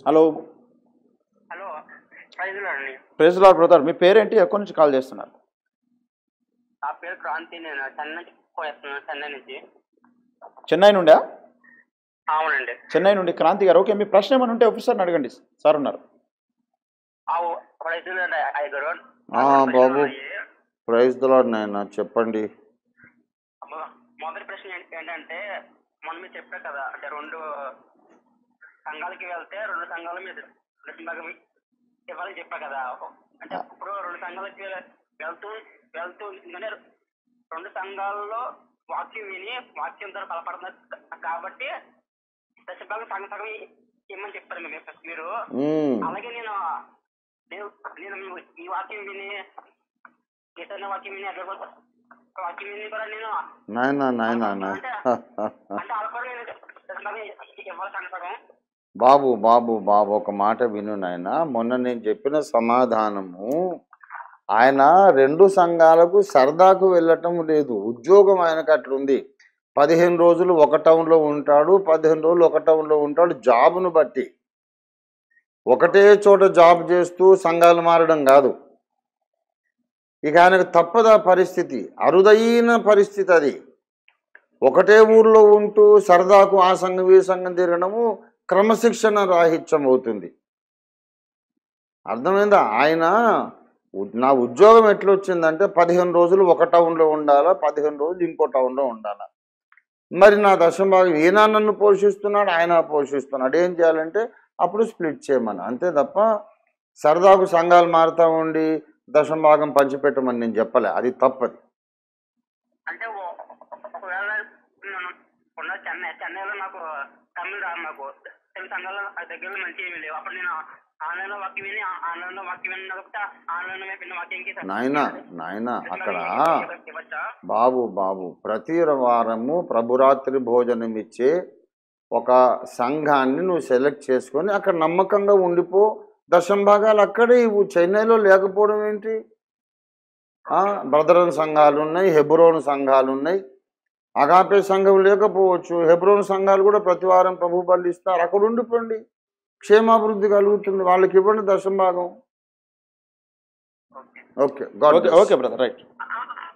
Hello hello ప్రైజ్లో అండి press lord brother మీ పేరేంటి ఎక్కడి నుంచి కాల్ చేస్తున్నారు నా పేరు క్రాంతి నేను చెన్నై నుంచి చేస్తున్నాను చెన్నై నుంచి చెన్నై నుండా అవునండి చెన్నై నుండి క్రాంతి గారు ఓకే మీ ప్రశ్న ఏమైనా ఉంటే ఆఫీసర్ని అడగండి సార్ ఉన్నారు అవు ప్రైజ్లో ఐదుగురు ఆ, బాబు ప్రైజ్ దలాడ్ నాయన చెప్పండి మొదటి ప్రశ్న ఏంటి- ఏంటంటే మొన్న మీరు చెప్పారు కదా అంటే రెండు సంఘాలకి వెళ్తే రెండు సంఘాల మీద దశంభాగం ఇవ్వాలని చెప్పా కదా అంటే ఇప్పుడు రెండు సంఘాలకి వెళ్తూ వెళ్తూ ఎందుకంటే రెండు సంఘాల్లో వాక్యం విని వాక్యం ద్వారా బలపడుతున్నారు కాబట్టి దశభాగం సగం సగం ఇమ్మని చెప్పారు మీరు మీరు ఉమ్, అలాగే నేను నేను నేను మీ- ఈ వాక్యం విని ఇతర వాక్యం విని అక్కడ కూడా వాక్యం విని కూడా నేను నాయన నాయన నాయన. అంటే అలా కూడా నేను దశభాగం ఇవ్వాలి సగం బాబు బాబు బాబు ఒక మాట విను నాయన మొన్న నేను చెప్పిన సమాధానము ఆయన రెండు సంఘాలకు సరదాకు వెళ్ళటం లేదు ఉద్యోగం ఆయనకు అట్లుంది పదిహేను రోజులు ఒక టౌన్లో ఉంటాడు పదిహేను రోజులు ఒక టౌన్లో ఉంటాడు జాబును బట్టి ఒకటే చోట జాబ్ చేస్తూ సంఘాలు మారడం కాదు ఇక ఆయనకు తప్పదా పరిస్థితి అరుదైన పరిస్థితి అది ఒకటే ఊర్లో ఉంటూ సరదాకు ఆ సంఘం ఈ సంఘం తిరగడము క్రమశిక్షణ రాహిత్యం అవుతుంది అర్థమైందా ఆయన ఉ- నా ఉద్యోగం ఎట్లా వచ్చిందంటే పదిహేను రోజులు ఒక టౌన్లో ఉండాలా పదిహేను రోజులు ఇంకో టౌన్లో ఉండాలా మరి నా దశభాగం ఈయన నన్ను పోషిస్తున్నాడు ఆయన పోషిస్తున్నాడు ఏం చేయాలంటే అప్పుడు స్ప్లిట్ చేయమని అంతే తప్ప సరదాకు సంఘాలు మారుతూ ఉండి దశభాగం పంచిపెట్టమని నేను చెప్పలే అది తప్పది అంటే ఓ- ఒకవేళ నేను ఉన్న చెన్నై చెన్నైలో నాకు తమిళ రాదు నాకు తెలుగు సంఘాలు దగ్గరలో మంచి ఏమీ లేవు అప్పుడు నేను ఆన్లైన్లో వాక్యం విని ఆన్లైన్లో వాక్యం విని కాబట్టి ఆన్లైన్లో విన్న వాక్యంకి నాయన నాయన అక్కడ ఇవ్వచ్చా బాబు బాబు ప్రతి వారము ప్రభురాత్రి భోజనం ఇచ్చే ఒక సంఘాన్ని నువ్వు సెలెక్ట్ చేసుకొని అక్కడ నమ్మకంగా ఉండిపో దశం భాగాలు అక్కడే ఇవ్వు చెన్నైలో లేకపోవడం ఏంటి ఆ, బ్రదరన్ సంఘాలు ఉన్నాయి హెబ్రోన్ సంఘాలు ఉన్నాయి అగాపే సంఘం లేకపోవచ్చు హెబ్రోన్ సంఘాలు కూడా ప్రతి వారం ప్రభు బలి ఇస్తారు అక్కడ ఉండిపోండి క్షేమాభివృద్ధి కలుగుతుంది వాళ్ళకి ఇవ్వండి దశం భాగం okay god okay okay brother right